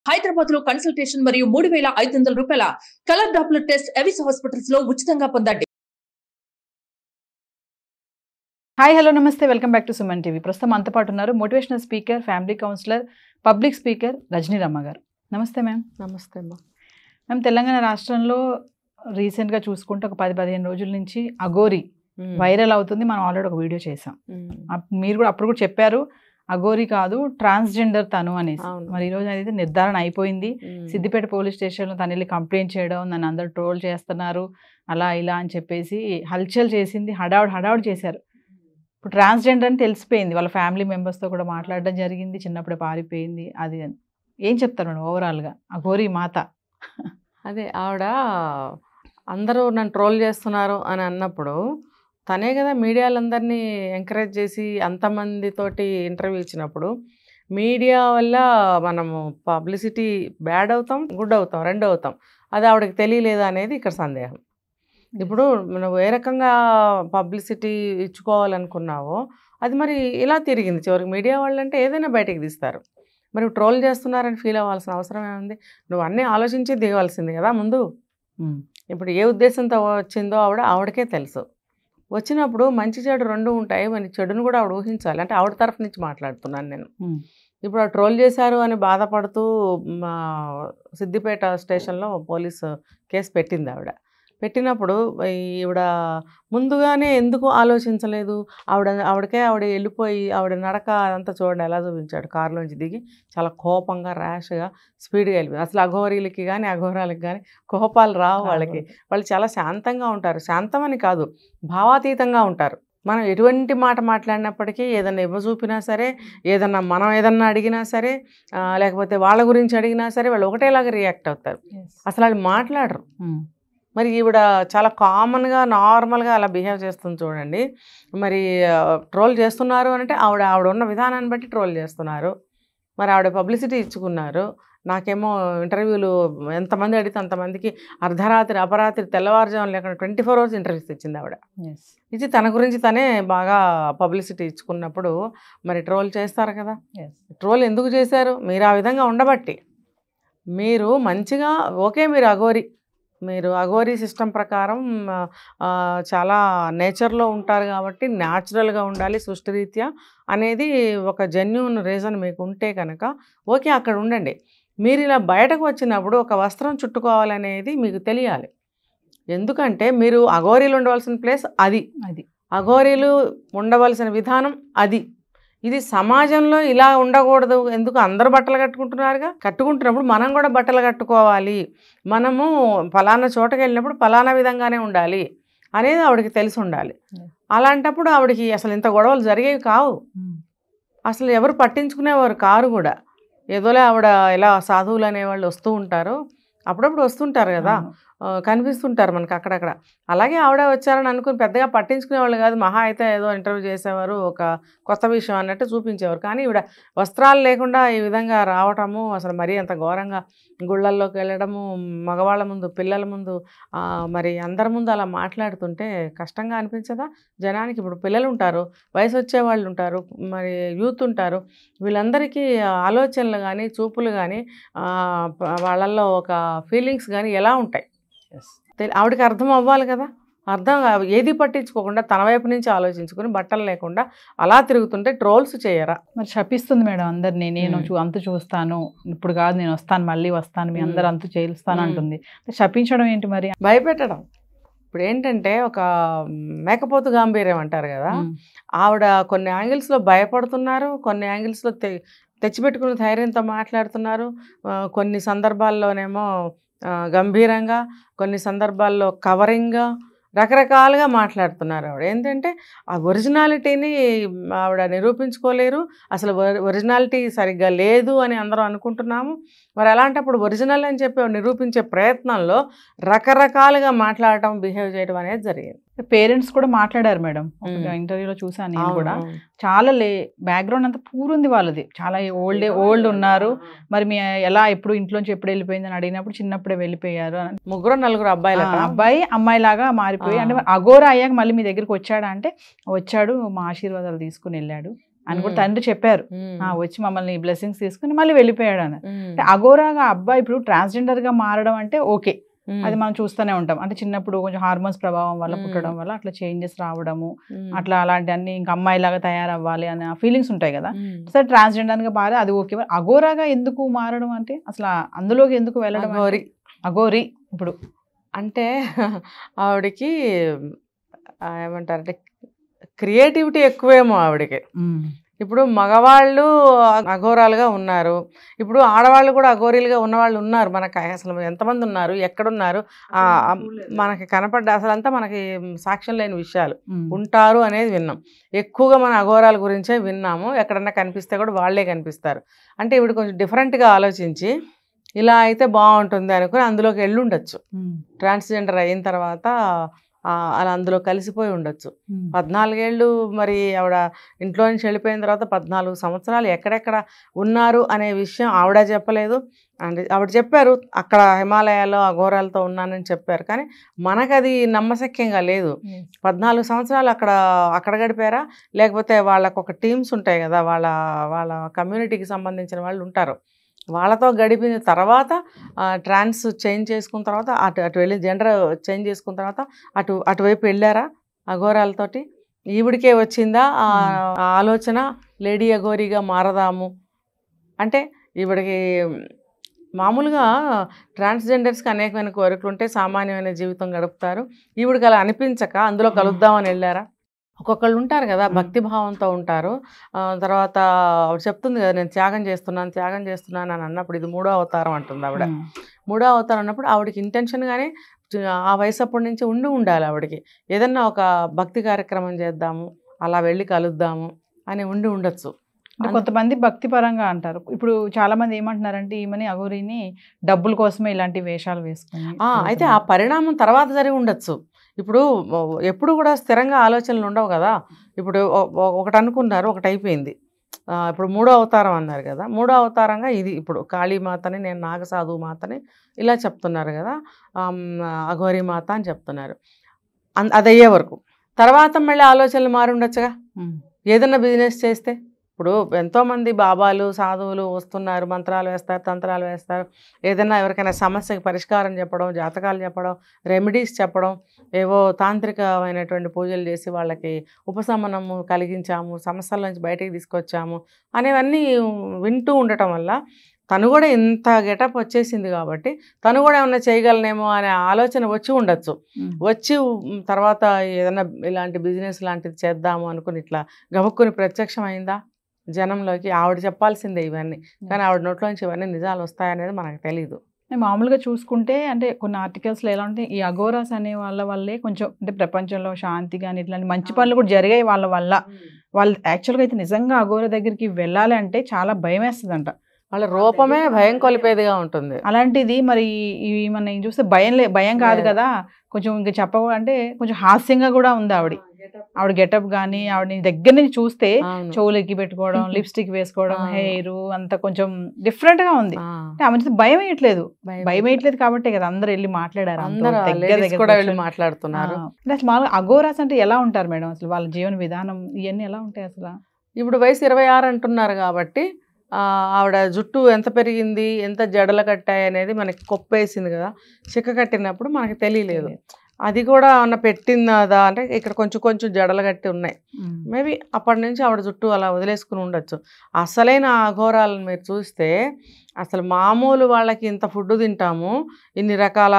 హైదరాబాద్ లో కన్సల్టేషన్ మరియు మూడు వేల ఐదు వందల రూపాయల colour Doppler test Avis hospitals లో ఉచితంగా పొందండి హాయ్ హలో నమస్తే welcome back to Suman TV ప్రస్తుతం మనతో పాటు ఉన్నారు motivational speaker family counsellor public speaker Rajani Ramma గారు నమస్తే మ్యామ్ నమస్తే అమ్మా మ్యామ్ తెలంగాణ రాష్ట్రంలో రీసెంట్గా చూసుకుంటే ఒక పది పదిహేను రోజుల నుంచి అగోరి వైరల్ అవుతుంది మనం ఆల్రెడీ ఒక వీడియో చేసాం అప్- మీరు కూడా అప్పుడు కూడా చెప్పారు అగోరి కాదు ట్రాన్స్జెండర్ తను అనేసి అవును. మరి ఈ రోజు అయితే నిర్ధారణ అయిపోయింది సిద్దిపేట పోలీస్ స్టేషన్లో తను వెళ్ళి కంప్లైంట్ చేయడం నన్ను అందరు ట్రోల్ చేస్తున్నారు అలా ఇలా అని చెప్పేసి హల్చల్ చేసింది హడావుడ్ హడావుడ్ చేశారు ఇప్పుడు ట్రాన్స్జెండర్ అని తెలిసిపోయింది వాళ్ళ ఫ్యామిలీ మెంబర్స్తో కూడా మాట్లాడడం జరిగింది చిన్నప్పుడే పారిపోయింది అది అని. ఏం చెప్తారు మేడం ఓవరాల్గా అఘోరి మాత అదే ఆవిడ అందరూ నన్ను ట్రోల్ చేస్తున్నారు అని అన్నప్పుడు తనే కదా మీడియాలందరినీ ఎంకరేజ్ చేసి అంతమందితోటి ఇంటర్వ్యూ ఇచ్చినప్పుడు మీడియా వల్ల మనము పబ్లిసిటీ బ్యాడ్ అవుతాం గుడ్ అవుతాం రెండు అవుతాం అది ఆవిడకి తెలియలేదా అనేది ఇక్కడ సందేహం ఇప్పుడు నువ్వు ఏ రకంగా పబ్లిసిటీ ఇచ్చుకోవాలనుకున్నావో అది మరి ఇలా తిరిగింది చివరికి మీడియా వాళ్ళంటే ఏదైనా బయటకు తీస్తారు మరి ట్రోల్ చేస్తున్నారని ఫీల్ అవ్వాల్సిన అవసరం ఏముంది నువ్వు అన్నీ ఆలోచించి దిగవలసింది కదా ముందు ఉమ్. ఇప్పుడు ఏ ఉద్దేశంతో వచ్చిందో ఆవిడ ఆవిడకే తెలుసు వచ్చినప్పుడు మంచి చెడు రెండు ఉంటాయి మరి చెడును కూడా ఆవిడ ఊహించాలి అంటే ఆవిడ తరఫు నుంచి మాట్లాడుతున్నాను నేను ఉమ్. ఇప్పుడు ఆ ట్రోల్ చేశారు అని బాధపడుతూ మా సిద్దిపేట స్టేషన్లో పోలీసు కేసు పెట్టింది ఆవిడ పెట్టినప్పుడు ఈవిడ ముందుగానే ఎందుకు ఆలోచించలేదు ఆవిడ ఆవిడకే ఆవిడ వెళ్ళిపోయి ఆవిడ నడక అదంతా చూడండి ఎలా చూపించాడు కారులోంచి దిగి చాలా కోపంగా ర్యాష్గా స్పీడ్గా వెళ్ళిపోయింది అసలు అఘోరీలకి కానీ అఘోరాలకి కానీ కోపాలు రావు వాళ్ళకి వాళ్ళు చాలా శాంతంగా ఉంటారు శాంతం అని కాదు భావాతీతంగా ఉంటారు మనం ఎటువంటి మాట మాట్లాడినప్పటికీ ఏదన్నా ఇవ్వ చూపినా సరే ఏదన్నా మనం ఏదన్నా అడిగినా సరే ఆ, లేకపోతే వాళ్ళ గురించి అడిగినా సరే వాళ్ళు ఒకటేలాగా రియాక్ట్ అవుతారు అసలు వాళ్ళు మాట్లాడరు ఉమ్. మరి ఈవిడ చాలా కామన్గా నార్మల్గా అలా బిహేవ్ చేస్తుంది చూడండి మరి ట్రోల్ చేస్తున్నారు అంటే ఆవిడ ఆవిడ ఉన్న విధానాన్ని బట్టి ట్రోల్ చేస్తున్నారు మరి ఆవిడ పబ్లిసిటీ ఇచ్చుకున్నారు నాకేమో ఇంటర్వ్యూలు ఎంతమంది అడిగితే అంతమందికి అర్ధరాత్రి అపరాత్రి తెల్లవారుజామున లేకుండా ట్వంటీ ఫోర్ అవర్స్ ఇంటర్వ్యూస్ ఇచ్చింది ఆవిడ Yes. ఇది తన గురించి తనే బాగా పబ్లిసిటీ ఇచ్చుకున్నప్పుడు మరి ట్రోల్ చేస్తారు కదా Yes. ట్రోల్ ఎందుకు చేశారు మీరు ఆ విధంగా ఉండబట్టి మీరు మంచిగా ఓకే మీరు అఘోరి మీరు అఘోరీ సిస్టమ్ ప్రకారం ఆ, ఆ, చాలా నేచర్లో ఉంటారు కాబట్టి న్యాచురల్గా ఉండాలి సృష్టిరీత్యా అనేది ఒక జెన్యున్ రీజన్ మీకు ఉంటే కనుక ఓకే అక్కడ ఉండండి మీరు ఇలా బయటకు వచ్చినప్పుడు ఒక వస్త్రం చుట్టుకోవాలనేది మీకు తెలియాలి ఎందుకంటే మీరు అఘోరీలు ఉండవలసిన ప్లేస్ అది అది అఘోరీలు ఉండవలసిన విధానం అది ఇది సమాజంలో ఇలా ఉండకూడదు ఎందుకు అందరు బట్టలు కట్టుకుంటున్నారుగా కట్టుకుంటున్నప్పుడు మనం కూడా బట్టలు కట్టుకోవాలి మనము ఫలానా చోటకి వెళ్ళినప్పుడు ఫలానా విధంగానే ఉండాలి అనేది ఆవిడకి తెలిసి ఉండాలి Yeah. అలాంటప్పుడు ఆవిడకి అసలు ఇంత గొడవలు జరిగేవి కావు ఉమ్. అసలు ఎవరు పట్టించుకునేవారు కారు కూడా ఏదోలే ఆవిడ ఇలా సాధువులు అనేవాళ్ళు వస్తూ ఉంటారు అప్పుడప్పుడు వస్తుంటారు కదా అవును. ఆ, కనిపిస్తుంటారు మనకి అక్కడక్కడ అలాగే ఆవిడ వచ్చారని అనుకుని పెద్దగా పట్టించుకునేవాళ్ళు కాదు మహా అయితే ఏదో ఇంటర్వ్యూ చేసేవారు ఒక కొత్త విషయం అన్నట్టు చూపించేవారు కానీ ఈవిడ వస్త్రాలు లేకుండా ఈ విధంగా రావటము అసలు మరీ అంత ఘోరంగా గుళ్ళల్లోకి వెళ్ళడము మగవాళ్ళ ముందు పిల్లల ముందు ఆ, మరి అందరి ముందు అలా మాట్లాడుతుంటే కష్టంగా అనిపించదా జనానికి ఇప్పుడు పిల్లలు ఉంటారు వయసు వచ్చే వాళ్ళు ఉంటారు మరి యూత్ ఉంటారు వీళ్ళందరికీ ఆలోచనలు కానీ చూపులు కానీ వాళ్ళల్లో ఒక ఫీలింగ్స్ కానీ ఎలా ఉంటాయి Yes. తెలి- ఆవిడకి అర్థం అవ్వాలి కదా అర్థం కా- ఏది పట్టించుకోకుండా తన వైపు నుంచి ఆలోచించుకుని బట్టలు లేకుండా అలా తిరుగుతుంటే ట్రోల్స్ చేయరా మరి శపిస్తుంది మేడం అందరినీ నేను ఉమ్. చూ అంతు చూస్తాను ఇప్పుడు కాదు నేను వస్తాను మళ్ళీ వస్తాను మీ ఉమ్. అందరు అంతు చేలుస్తాను ఉమ్. అంటుంది శపించడం ఏంటి మరి భయపెట్టడం ఇప్పుడు ఏంటంటే ఒక మేకపోతు గాంభీర్యం అంటారు కదా ఉమ్. ఆవిడ కొన్ని యాంగిల్స్లో భయపడుతున్నారు కొన్ని యాంగిల్స్లో తె తెచ్చిపెట్టుకుని ధైర్యంతో మాట్లాడుతున్నారు ఆ, కొన్ని సందర్భాల్లోనేమో ఆ, గంభీరంగా కొన్ని సందర్భాల్లో కవరింగ్గా రకరకాలుగా మాట్లాడుతున్నారు ఆవిడ ఏంటంటే ఆ ఒరిజినాలిటీని ఆవిడ నిరూపించుకోలేరు అసలు ఒరిజినాలిటీ సరిగ్గా లేదు అని అందరం అనుకుంటున్నాము మరి అలాంటప్పుడు ఒరిజినల్ అని చెప్పి నిరూపించే ప్రయత్నంలో రకరకాలుగా మాట్లాడటం బిహేవ్ చేయడం అనేది జరిగింది పేరెంట్స్ కూడా మాట్లాడారు మేడం ఉమ్. ఇంటర్వ్యూలో చూసాను నేను అవును, కూడా అవును. చాలా లే బ్యాక్గ్రౌండ్ అంతా పూర్ ఉంది వాళ్ళది చాలా ఓల్డ్ ఓల్డ్ ఉన్నారు మరి మీ ఎలా ఎప్పుడు ఇంట్లోంచి ఎప్పుడు వెళ్ళిపోయిందని అడిగినప్పుడు చిన్నప్పుడే వెళ్ళిపోయారు అని. ముగ్గురు నలుగురు అబ్బాయిలు ఆ, అబ్బాయి అమ్మాయి లాగా మారిపోయి ఆ. అంటే అఘోర అయ్యాక మళ్ళీ మీ దగ్గరికి వచ్చాడా అంటే వచ్చాడు మా ఆశీర్వాదాలు తీసుకుని వెళ్ళాడు అని కూడా మ్మ్. తండ్రి చెప్పారు ఉమ్. ఆ, వచ్చి మమ్మల్ని బ్లెస్సింగ్స్ తీసుకుని మళ్ళీ వెళ్ళిపోయాడు అని ఉమ్. అంటే అఘోరాగా అబ్బాయి ఇప్పుడు transgender గా మారడం అంటే ఓకే ఉమ్. అది మనం చూస్తూనే ఉంటాం అంటే చిన్నప్పుడు కొంచెం హార్మోన్స్ ప్రభావం వల్ల మ్మ్. పుట్టడం వల్ల అట్లా చేంజెస్ రావడము ఉమ్. అట్లా అలాంటి అన్ని ఇంకా అమ్మాయిలాగా తయారవ్వాలి అనే ఫీలింగ్స్ ఉంటాయి కదా ఉమ్. సరే ట్రాన్స్జెండర్ గా మారే అది ఓకే మరి అఘోరాగా ఎందుకు మారడం అంటే అసలు అందులోకి ఎందుకు వెళ్ళడం అంటే? అఘోరి. అఘోరి ఇప్పుడు అంటే ఆవిడకి ఆ, ఏమంటారంటే క్రియేటివిటీ ఎక్కువేమో ఆవిడకి ఇప్పుడు మగవాళ్ళు అఘోరాలుగా ఉన్నారు ఇప్పుడు ఆడవాళ్ళు కూడా అఘోరీలుగా ఉన్నవాళ్ళు ఉన్నారు మనకు అసలు ఎంతమంది ఉన్నారు ఎక్కడున్నారు ఆ, ఆ, మనకి కనపడ్డ అసలు అంతా మనకి సాక్ష్యం లేని విషయాలు మ్మ్. ఉంటారు అనేది విన్నాం ఎక్కువగా మన అఘోరాల గురించే విన్నాము ఎక్కడన్నా కనిపిస్తే కూడా వాళ్ళే కనిపిస్తారు అంటే ఇప్పుడు కొంచెం డిఫరెంట్గా ఆలోచించి ఇలా అయితే బాగుంటుంది అనుకుని అందులోకి వెళ్ళి ఉండొచ్చు మ్మ్. ట్రాన్స్జెండర్ అయిన తర్వాత ఆ, అలా అందులో కలిసిపోయి ఉండొచ్చు మ్మ్. పద్నాలుగేళ్ళు మరి ఆవిడ ఇంట్లో నుంచి వెళ్ళిపోయిన తర్వాత పద్నాలుగు సంవత్సరాలు ఎక్కడెక్కడ ఉన్నారు అనే విషయం ఆవిడ చెప్పలేదు అంటే ఆవిడ చెప్పారు అక్కడ హిమాలయాల్లో అఘోరాలతో ఉన్నానని చెప్పారు కానీ మనకు అది నమ్మశక్యంగా లేదు Yes. పద్నాలుగు సంవత్సరాలు అక్కడ అక్కడ గడిపారా లేకపోతే వాళ్ళకు ఒక టీమ్స్ ఉంటాయి కదా వాళ్ళ వాళ్ళ కమ్యూనిటీకి సంబంధించిన వాళ్ళు ఉంటారు వాళ్ళతో గడిపిన తర్వాత ట్రాన్స్ చేంజ్ చేసుకున్న తర్వాత అటు అటు వెళ్ళి జెండర్ చేంజ్ చేసుకున్న తర్వాత అటు అటువైపు వెళ్ళారా అఘోరాలతోటి ఈవిడికే వచ్చిందా ఆ ఆ ఆలోచన లేడీ అఘోరీగా మారదాము అంటే ఈవిడికి మామూలుగా ట్రాన్స్జెండర్స్కి అనేకమైన కోరికలు ఉంటే సామాన్యమైన జీవితం గడుపుతారు ఈవిడికి అలా అనిపించక అందులో కలుద్దామని వెళ్ళారా ఒక్కొక్కళ్ళు ఉంటారు కదా మ్మ్. భక్తి భావంతో ఉంటారు ఆ, తర్వాత ఆవిడ చెప్తుంది కదా నేను త్యాగం చేస్తున్నాను త్యాగం చేస్తున్నాను అని అన్నప్పుడు ఇది మూడో అవతారం అంటుంది ఆవిడ మ్మ్. మూడో అవతారం అన్నప్పుడు ఆవిడకి ఇంటెన్షన్గానే ఆ వయసు అప్పటి నుంచి ఉండి ఉండాలి ఆవిడకి ఏదన్నా ఒక భక్తి కార్యక్రమం చేద్దాము అలా వెళ్ళి కలుద్దాము అని ఉండి ఉండొచ్చు అంటే అంత- కొంతమంది భక్తి పరంగా అంటారు ఇప్పుడు చాలా మంది ఏమంటున్నారంటే ఈమెని అఘోరిని డబ్బుల కోసమే ఇలాంటి వేషాలు వేసుకుని ఆ, అయితే ఆ పరిణామం తర్వాత జరిగి ఉండొచ్చు ఇప్పుడు ఓ- ఎప్పుడు కూడా స్థిరంగా ఆలోచనలు ఉండవు కదా ఇప్పుడు ఒ- ఒ- ఒకటి అనుకున్నారు ఒకటి అయిపోయింది ఆ, ఇప్పుడు మూడో అవతారం అన్నారు కదా మూడో అవతారంగా ఇది ఇప్పుడు కాళీమాతని నేను నాగసాధు మాతని ఇలా చెప్తున్నారు కదా ఆమ్, అఘోరి మాత అని చెప్తున్నారు అన్- అది అయ్యే వరకు తర్వాత మళ్ళీ ఆలోచనలు మారి ఉండొచ్చుగా మ్మ్. ఏదన్నా బిజినెస్ చేస్తే ఇప్పుడు ఎంతోమంది బాబాలు సాధువులు వస్తున్నారు మంత్రాలు వేస్తారు తంత్రాలు వేస్తారు ఏదైనా ఎవరికైనా సమస్యకి పరిష్కారం చెప్పడం జాతకాలు చెప్పడం రెమెడీస్ చెప్పడం ఏవో తాంత్రికమైనటువంటి పూజలు చేసి వాళ్ళకి ఉపశమనము కలిగించాము సమస్యల నుంచి బయటికి తీసుకొచ్చాము అనేవన్నీ వింటూ ఉండటం వల్ల తను కూడా ఇంత గెటప్ వచ్చేసింది కాబట్టి తను కూడా ఏమన్నా చేయగలనేమో అనే ఆలోచన వచ్చి ఉండొచ్చు మ్మ్. వచ్చి ఉమ్, తర్వాత ఏదైనా ఇలాంటి బిజినెస్ లాంటిది చేద్దాము అనుకుని ఇట్లా గబుక్కుని ప్రత్యక్షం అయిందా జనంలోకి ఆవిడ చెప్పాల్సిందే ఇవన్నీ కానీ ఆవిడ నోట్లోంచి ఇవన్నీ నిజాలు వస్తాయనేది మనకు తెలియదు మామూలుగా చూసుకుంటే అంటే కొన్ని ఆర్టికల్స్లో ఎలా ఉంటే ఈ అఘోరాస్ అనే వాళ్ళ వల్లే కొంచెం అంటే ప్రపంచంలో శాంతి కానీ ఇట్లాంటి మంచి పనులు కూడా జరిగాయి వాళ్ళ వల్ల వాళ్ళు యాక్చువల్గా అయితే నిజంగా అఘోర దగ్గరికి వెళ్ళాలి అంటే చాలా భయం వేస్తుందంట వాళ్ళ రూపమే భయం కొలిపేదిగా ఉంటుంది అలాంటిది మరి ఇవి మనం చూస్తే భయం లే భయం కాదు లేదు. కదా కొంచెం ఇంకా చెప్ప అంటే కొంచెం హాస్యంగా కూడా ఉంది ఆవిడ ఆవిడ గెటప్ కానీ ఆవిడ దగ్గర నుంచి చూస్తే అవును. చెవులకి పెట్టుకోవడం లిప్స్టిక్ వేసుకోవడం ఆ. హెయిర్ అంత కొంచెం డిఫరెంట్ గా ఉంది ఆ, అంటే ఆమె చూస్తే భయం వేయట్లేదు భయం భయం వేయట్లేదు కాబట్టే కదా అందరు వెళ్ళి మాట్లాడారు అంత అందరూ దగ్గర ladies దగ్గర కూడా వెళ్ళి కూర్చొని. మాట్లాడుతున్నారు ఆ. అంటే అసలు మామూలుగా అఘోరాస్ అంటే ఎలా ఉంటారు మేడం అసలు వాళ్ళ జీవన విధానం ఇవన్నీ ఎలా ఉంటాయి అసలు ఇప్పుడు వయసు ఇరవై ఆరు అంటున్నారు కాబట్టి ఆ, ఆవిడ జుట్టు ఎంత పెరిగింది ఎంత జడలు కట్టాయి అనేది మనకి కొప్పేసింది కదా చిక్క కట్టినప్పుడు మనకి తెలియలేదు అది కూడా ఏమన్నా పెట్టిందా అంటే ఇక్కడ కొంచెం కొంచెం జడలు కట్టి ఉన్నాయి ఉమ్. మేబీ అప్పటి నుంచి ఆవిడ జుట్టు అలా వదిలేసుకుని ఉండొచ్చు అసలైన అఘోరాలను మీరు చూస్తే అసలు మామూలు వాళ్ళకి ఇంత ఫుడ్ తింటాము ఇన్ని రకాల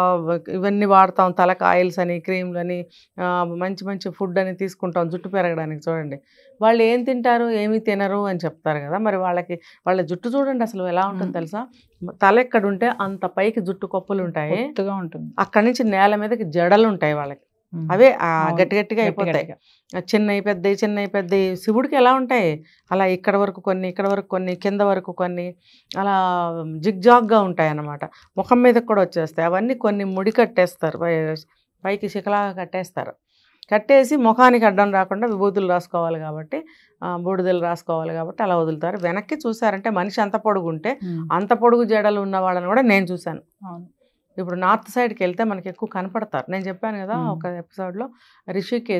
ఇవన్నీ వాడతాం తలకు ఆయిల్స్ అని క్రీమ్లు అని ఆ, మంచి మంచి ఫుడ్ అని తీసుకుంటాం జుట్టు పెరగడానికి చూడండి వాళ్ళు ఏం తింటారు ఏమీ తినరు అని చెప్తారు కదా మరి వాళ్ళకి వాళ్ళ జుట్టు చూడండి అసలు ఎలా ఉంటుంది మ్మ్. తెలుసా తల ఎక్కడ ఉంటే అంత పైకి జుట్టు కొప్పులు ఉంటాయి ఒత్తుగా ఉంటుంది అక్కడి నుంచి నేల మీదకి జడలు ఉంటాయి వాళ్ళకి ఉమ్. అవే ఆ అవును. గట్టి గట్టిగా గట్టి అయిపోతాయి గట్టిగా. చిన్నవి పెద్దవి చిన్నవి పెద్దవి శివుడికి ఎలా ఉంటాయి అలా ఇక్కడ వరకు కొన్ని ఇక్కడ వరకు కొన్ని కింద వరకు కొన్ని అలా జిగ్జాగ్గా ఉంటాయి అన్నమాట ముఖం మీద కూడా వచ్చేస్తాయి అవన్నీ కొన్ని ముడి కట్టేస్తారు పై- పైకి శిఖలాగా కట్టేస్తారు కట్టేసి ముఖానికి అడ్డం రాకుండా విభూతులు రాసుకోవాలి కాబట్టి ఆ, బూడిదలు రాసుకోవాలి కాబట్టి అలా వదులుతారు వెనక్కి చూసారంటే మనిషి అంత పొడుగు ఉంటే ఉమ్. అంత పొడుగు జడలు ఉన్న వాళ్ళని కూడా నేను చూశాను అవును. ఇప్పుడు నార్త్ సైడ్కి వెళ్తే మనకి ఎక్కువ కనపడతారు నేను చెప్పాను కదా మ్మ్. ఒక ఎపిసోడ్లో రిషికేశ్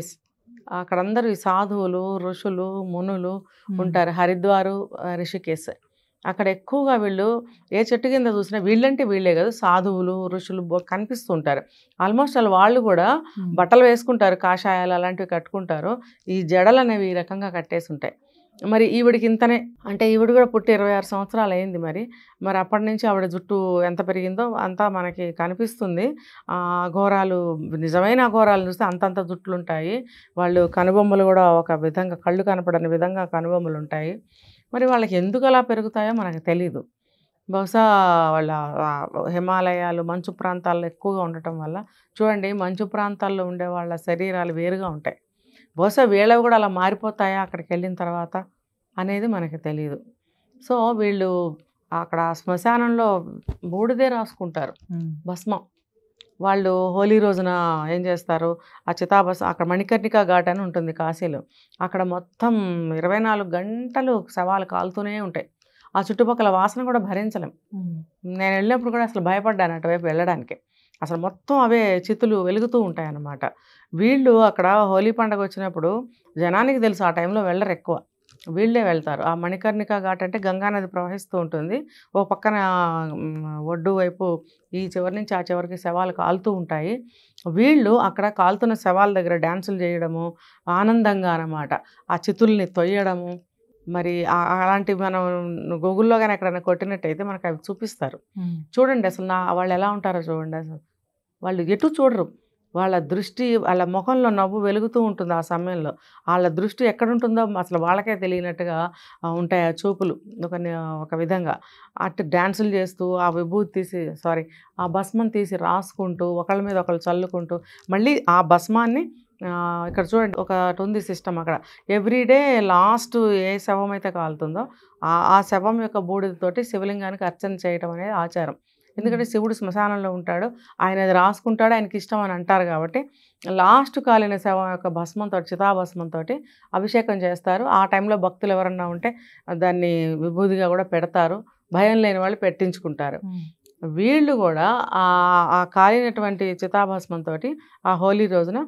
అక్కడ అందరూ ఈ సాధువులు ఋషులు మునులు ఉంటారు హరిద్వారు ఆ, రిషికేశ్ అక్కడ ఎక్కువగా వీళ్ళు ఏ చెట్టు కింద చూసినా వీళ్ళంటే వీళ్ళే కదా సాధువులు ఋషులు బో- కనిపిస్తూ ఉంటారు ఆల్మోస్ట్ వాళ్ళు వాళ్ళు కూడా ఉమ్. బట్టలు వేసుకుంటారు కాషాయాలు అలాంటివి కట్టుకుంటారు ఈ జడలు అనేవి ఈ రకంగా కట్టేసి ఉంటాయి మరి ఈవిడికి ఇంతనే అంటే ఈవిడ కూడా పుట్టి ఇరవై ఆరు సంవత్సరాలు అయింది మరి మరి అప్పటి నుంచి ఆవిడ జుట్టు ఎంత పెరిగిందో అంతా మనకి కనిపిస్తుంది ఆ అఘోరాలు నిజమైన అఘోరాలు చూస్తే అంతంత జుట్లు ఉంటాయి వాళ్ళు కనుబొమ్మలు కూడా ఒక విధంగా కళ్ళు కనపడని విధంగా కనుబొమ్మలు ఉంటాయి మరి వాళ్ళకి ఎందుకు అలా పెరుగుతాయో మనకు తెలీదు బహుశా వాళ్ళ ఆ, హిమాలయాలు మంచు ప్రాంతాల్లో ఎక్కువగా ఉండటం వల్ల చూడండి మంచు ప్రాంతాల్లో ఉండే వాళ్ళ శరీరాలు వేరుగా ఉంటాయి బహుశా వీళ్ళవి కూడా అలా మారిపోతాయా అక్కడికి వెళ్ళిన తర్వాత అనేది మనకి తెలియదు సో వీళ్ళు అక్కడ శ్మశానంలో బూడిదే రాసుకుంటారు ఉమ్. భస్మం వాళ్ళు హోలీ రోజున ఏం చేస్తారు ఆ చితాభస్ అక్కడ మణికర్ణిక ఘాట్ అని ఉంటుంది కాశీలో అక్కడ మొత్తం ఇరవై నాలుగు గంటలు శవాలు కాలుతూనే ఉంటాయి ఆ చుట్టుపక్కల వాసన కూడా భరించలేం ఉమ్. నేను వెళ్ళినప్పుడు కూడా అసలు భయపడ్డాను అటువైపు వెళ్ళడానికి అసలు మొత్తం అవే చితులు వెలుగుతూ ఉంటాయి అన్నమాట వీళ్ళు అక్కడ హోలీ పండగ వచ్చినప్పుడు జనానికి తెలుసు ఆ టైంలో వెళ్ళరు ఎక్కువ వీళ్ళే వెళ్తారు ఆ మణికర్ణిక ఘాట్ అంటే గంగానది ప్రవహిస్తూ ఉంటుంది ఓ పక్కన మ్, ఒడ్డు వైపు ఈ చివరి నుంచి ఆ చివరికి శవాలు కాలుతూ ఉంటాయి వీళ్ళు అక్కడ కాలుతున్న శవాల దగ్గర డ్యాన్సులు చేయడము ఆనందంగా అన్నమాట ఆ చితుల్ని తొయ్యడము మరి ఆ- అలాంటివి మనం గూగుల్లో కానీ ఎక్కడైనా కొట్టినట్టయితే మనకు అవి చూపిస్తారు ఉమ్. చూడండి అసలు నా వాళ్ళు ఎలా ఉంటారో చూడండి అసలు వాళ్ళు ఎటు చూడరు వాళ్ళ దృష్టి వాళ్ళ ముఖంలో నవ్వు వెలుగుతూ ఉంటుంది ఆ సమయంలో వాళ్ళ దృష్టి ఎక్కడ ఉంటుందో అసలు వాళ్ళకే తెలియనట్టుగా ఆ, ఉంటాయి ఆ చూపులు ఒక ని- ఒక విధంగా అటు డ్యాన్సులు చేస్తూ ఆ విభూతి తీసి సారీ ఆ భస్మం తీసి రాసుకుంటూ ఒకళ్ళ మీద ఒకళ్ళు చల్లుకుంటూ మళ్ళీ ఆ భస్మాన్ని ఆ, ఇక్కడ చూడండి ఒకటి ఉంది సిస్టమ్ అక్కడ ఎవ్రీడే లాస్ట్ ఏ శవం అయితే కాలుతుందో ఆ ఆ శవం యొక్క బూడిదతోటి శివలింగానికి అర్చన చేయటం అనేది ఆచారం ఎందుకంటే శివుడు శ్మశానంలో ఉంటాడు ఆయన అది రాసుకుంటాడు ఆయనకి ఇష్టం అని అంటారు కాబట్టి లాస్ట్ కాలిన శవం యొక్క భస్మంతో చితాభస్మంతో అభిషేకం చేస్తారు ఆ టైంలో భక్తులు ఎవరన్నా ఉంటే దాన్ని విభూదిగా కూడా పెడతారు భయం లేని వాళ్ళు పెట్టించుకుంటారు ఉమ్. వీళ్ళు కూడా ఆ ఆ కాలినటువంటి చితాభస్మంతో ఆ హోలీ రోజున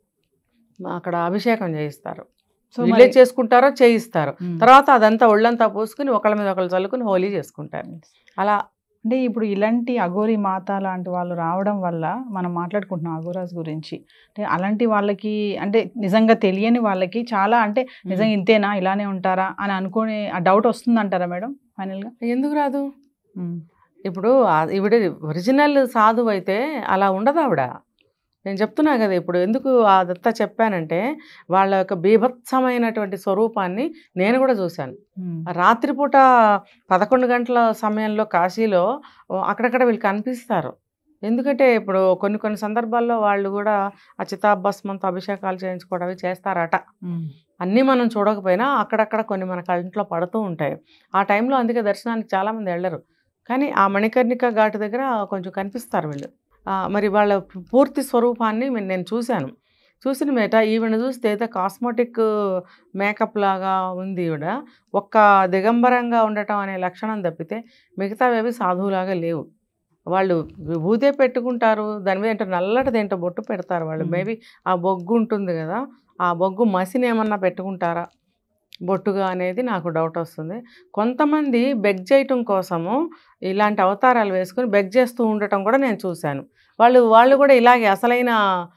అక్కడ అభిషేకం చేయిస్తారు సో వీళ్ళే మరి- చేసుకుంటారో చేయిస్తారు ఉమ్. తర్వాత అదంతా ఒళ్ళంతా పూసుకుని ఒకళ్ళ మీద ఒకళ్ళు చల్లుకుని హోలీ చేసుకుంటారు అలా అంటే ఇప్పుడు ఇలాంటి అఘోరి మాత లాంటి వాళ్ళు రావడం వల్ల మనం మాట్లాడుకుంటున్నాం అఘోరాస్ గురించి అంటే అలాంటి వాళ్ళకి అంటే నిజంగా తెలియని వాళ్ళకి చాలా అంటే నిజంగా ఇంతేనా ఇలానే ఉంటారా అని అనుకునే ఆ డౌట్ వస్తుంది అంటారా మేడం ఫైనల్గా ఎందుకు రాదు ఇప్పుడు ఆ- ఈవిడ ఒరిజినల్ సాధువు అయితే అలా ఉండదు ఆవిడ నేను చెప్తున్నా కదా ఇప్పుడు ఎందుకు అదంతా చెప్పానంటే వాళ్ళ యొక్క బీభత్సమైనటువంటి స్వరూపాన్ని నేను కూడా చూశాను రాత్రిపూట పదకొండు గంటల సమయంలో కాశీలో ఓ, అక్కడక్కడ వీళ్ళు కనిపిస్తారు ఎందుకంటే ఇప్పుడు కొన్ని కొన్ని సందర్భాల్లో వాళ్ళు కూడా ఆ చితాభస్మంతో అభిషేకాలు చేయించుకోవడం అవి చేస్తారట అన్నీ మనం చూడకపోయినా అక్కడక్కడ కొన్ని మన కంట్లో పడుతూ ఉంటాయి ఆ టైంలో అందుకే దర్శనానికి చాలామంది వెళ్ళరు కానీ ఆ మణికర్ణిక ఘాటు దగ్గర కొంచెం కనిపిస్తారు వీళ్ళు ఆ, మరి వాళ్ళ పూర్తి స్వరూపాన్ని మే- నేను చూశాను చూసిన మీట ఈవిడ చూస్తే ఏదో కాస్మెటిక్ మేకప్ లాగా ఉంది ఈవిడ ఒక్క దిగంబరంగా ఉండటం అనే లక్షణం తప్పితే మిగతావేవి సాధువులాగా లేవు వాళ్ళు విభూతే పెట్టుకుంటారు దాని మీద ఏంటో నల్లటిది ఏంటో బొట్టు పెడతారు వాళ్ళు మ్మ్. మేబీ ఆ బొగ్గు ఉంటుంది కదా ఆ బొగ్గు మసిని ఏమన్నా పెట్టుకుంటారా బొట్టుగా అనేది నాకు డౌట్ వస్తుంది కొంతమంది బెగ్ చేయటం కోసము ఇలాంటి అవతారాలు వేసుకుని బెగ్ చేస్తూ ఉండటం కూడా నేను చూశాను వాళ్ళు వాళ్ళు కూడా ఇలాగే అసలైన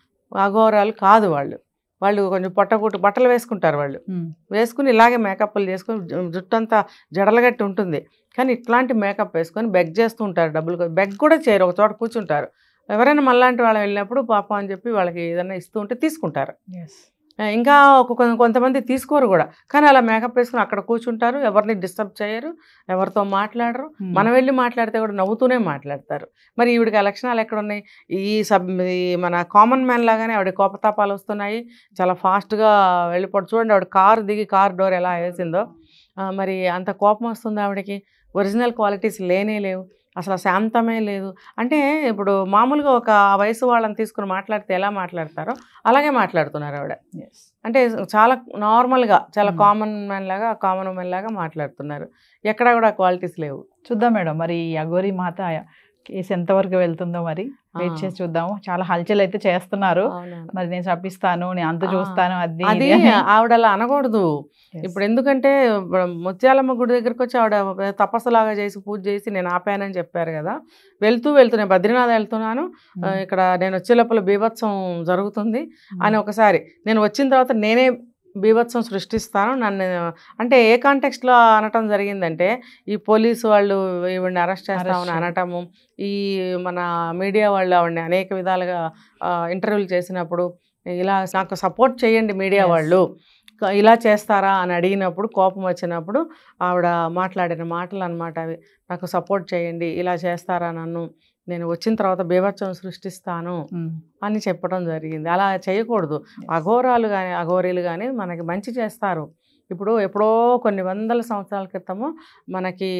అఘోరాలు కాదు వాళ్ళు వాళ్ళు కొంచెం పొట్టగుట్టు బట్టలు వేసుకుంటారు వాళ్ళు వేసుకుని ఇలాగే మేకప్లు చేసుకుని జు- జుట్టు అంతా జడలగట్టి ఉంటుంది కానీ ఇట్లాంటి మేకప్ వేసుకొని బెగ్ చేస్తూ ఉంటారు డబ్బులు కొ- బెగ్ కూడా చేయరు ఒక చోట కూర్చుంటారు ఎవరైనా మళ్ళాంటి వాళ్ళు వెళ్ళినప్పుడు పాపం అని చెప్పి వాళ్ళకి ఏదైనా ఇస్తూ ఉంటే తీసుకుంటారు ఆ, ఇంకా ఒక కొ- కొంతమంది తీసుకోరు కూడా కానీ అలా మేకప్ వేసుకుని అక్కడ కూర్చుంటారు ఎవరిని డిస్టర్బ్ చేయరు ఎవరితో మాట్లాడరు మనం వెళ్ళి మాట్లాడితే కూడా నవ్వుతూనే మాట్లాడతారు మరి ఈవిడికి ఆ లక్షణాలు ఎక్కడ ఉన్నాయి ఈ సబ్ ఈ మన కామన్ మ్యాన్ లాగానే ఆవిడ కోపతాపాలు వస్తున్నాయి చాలా ఫాస్ట్గా వెళ్ళిపోవడం చూడండి ఆవిడ కారు దిగి కార్ డోర్ ఎలా వేసిందో ఆ, మరి అంత కోపం వస్తుంది ఆవిడకి ఒరిజినల్ క్వాలిటీస్ లేనే లేవు అసలు శాంతమే లేదు అంటే ఇప్పుడు మామూలుగా ఒక వయసు వాళ్ళని తీసుకుని మాట్లాడితే ఎలా మాట్లాడతారో అలాగే మాట్లాడుతున్నారు ఆవిడ అంటే చాలా నార్మల్గా చాలా Hmm. కామన్ మ్యాన్ లాగా కామన్ ఉమెన్ లాగా మాట్లాడుతున్నారు ఎక్కడ కూడా క్వాలిటీస్ లేవు చూద్దాం మేడం మరి ఈ అఘోరి మాత కేసు ఎంతవరకు వెళ్తుందో మరి వెయిట్ చేసి చూద్దాము చాలా హల్చల్ అయితే చేస్తున్నారు అవునవును. మరి నేను చప్పిస్తాను నేను అంత ఆ. చూస్తాను అది అది ఇది అని. ఆవిడ అలా అనకూడదు Yes. ఇప్పుడు ఎందుకంటే ఇప్పుడు ముత్యాలమ్మ గుడి దగ్గరికి వచ్చి ఆవిడ తపస్సులాగా చేసి పూజ చేసి నేను ఆపానని చెప్పారు కదా వెళ్తూ వెళ్తూ నేను బద్రీనాథ్ వెళ్తున్నాను ఆ, ఉమ్. ఇక్కడ నేను వచ్చే లోపల బీభత్సం జరుగుతుంది అని ఒకసారి నేను వచ్చిన తర్వాత నేనే బీభత్సం సృష్టిస్తాను నన్ను అంటే ఏ కాంటెక్స్ట్లో అనటం జరిగిందంటే ఈ పోలీసు వాళ్ళు ఈవిడ్ని అరెస్ట్ చేస్తామని Arrest చేయడం. అనటము ఈ మన మీడియా వాళ్ళు ఆవిడని అనేక విధాలుగా ఇంటర్వ్యూలు చేసినప్పుడు ఇలా నాకు సపోర్ట్ చేయండి మీడియా Yes. వాళ్ళు క- ఇలా చేస్తారా అని అడిగినప్పుడు కోపం వచ్చినప్పుడు ఆవిడ మాట్లాడిన మాటలు అనమాట అవి నాకు సపోర్ట్ చేయండి ఇలా చేస్తారా నన్ను నేను వచ్చిన తర్వాత బీభత్సం సృష్టిస్తాను ఉమ్. అని చెప్పడం జరిగింది అలా చేయకూడదు అఘోరాలు కానీ అఘోరీలు కానీ మనకి మంచి చేస్తారు ఇప్పుడు ఎప్పుడో కొన్ని వందల సంవత్సరాల క్రితము మనకి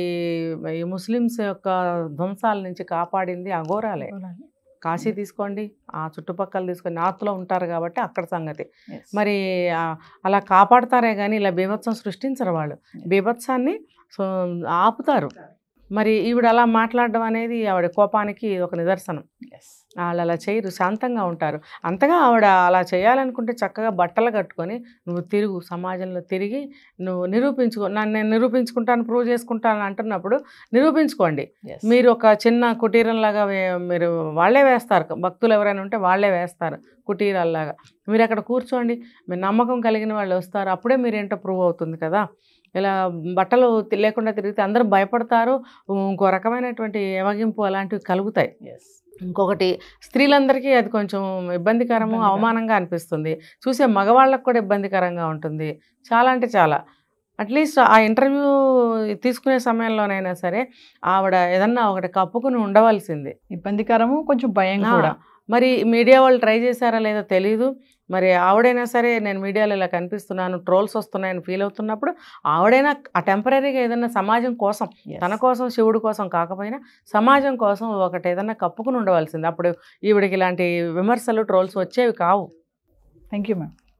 ఈ ముస్లిమ్స్ యొక్క ధ్వంసాల నుంచి కాపాడింది అఘోరాలే కాశీ తీసుకోండి ఆ చుట్టుపక్కల తీసుకొని నార్త్లో ఉంటారు కాబట్టి అక్కడ సంగతి Yes. మరి ఆ, అలా కాపాడతారే కానీ ఇలా బీభత్సం సృష్టించరు వాళ్ళు బీభత్సాన్ని సో ఆపుతారు మరి ఈవిడ అలా మాట్లాడడం అనేది ఆవిడ కోపానికి ఒక నిదర్శనం Yes. వాళ్ళు అలా చేయరు శాంతంగా ఉంటారు అంతగా ఆవిడ అలా చేయాలనుకుంటే చక్కగా బట్టలు కట్టుకొని నువ్వు తిరుగు సమాజంలో తిరిగి నువ్వు నిరూపించుకో నన్ను నేను నిరూపించుకుంటాను ప్రూవ్ చేసుకుంటాను అంటున్నప్పుడు నిరూపించుకోండి Yes. మీరు ఒక చిన్న కుటీరంలాగా వే- మీరు వాళ్ళే వేస్తారు భక్తులు ఎవరైనా ఉంటే వాళ్ళే వేస్తారు కుటీరాల్లాగా మీరు అక్కడ కూర్చోండి మీరు నమ్మకం కలిగిన వాళ్ళు వస్తారు అప్పుడే మీరు ఏంటో ప్రూవ్ అవుతుంది కదా ఇలా బట్టలు తి- లేకుండా తిరిగితే అందరూ భయపడతారు ఇంకో రకమైనటువంటి ఏవగింపు అలాంటివి కలుగుతాయి Yes. ఇంకొకటి స్త్రీలందరికీ అది కొంచెం ఇబ్బందికరము ఇబ్బందికరం. అవమానంగా అనిపిస్తుంది చూసే మగవాళ్ళకు కూడా ఇబ్బందికరంగా ఉంటుంది చాలా అంటే చాలా అట్లీస్ట్ ఆ ఇంటర్వ్యూ తీసుకునే సమయంలోనైనా సరే ఆవిడ ఏదన్నా ఒకటి కప్పుకుని ఉండవలసింది ఇబ్బందికరము కొంచెం భయం ఆ, కూడా మరి మీడియా వాళ్ళు ట్రై చేశారా లేదో తెలీదు మరి ఆవిడైనా సరే నేను మీడియాలో ఇలా కనిపిస్తున్నాను ట్రోల్స్ వస్తున్నాయని ఫీల్ అవుతున్నప్పుడు ఆవిడైనా ఆ టెంపరీగా ఏదైనా సమాజం కోసం Yes. తన కోసం శివుడి కోసం కాకపోయినా సమాజం కోసం ఒకటి ఏదన్నా కప్పుకుని ఉండవలసింది అప్పుడు ఈవిడికి ఇలాంటి విమర్శలు ట్రోల్స్ వచ్చేవి కావు థ్యాంక్ యూ మ్యామ్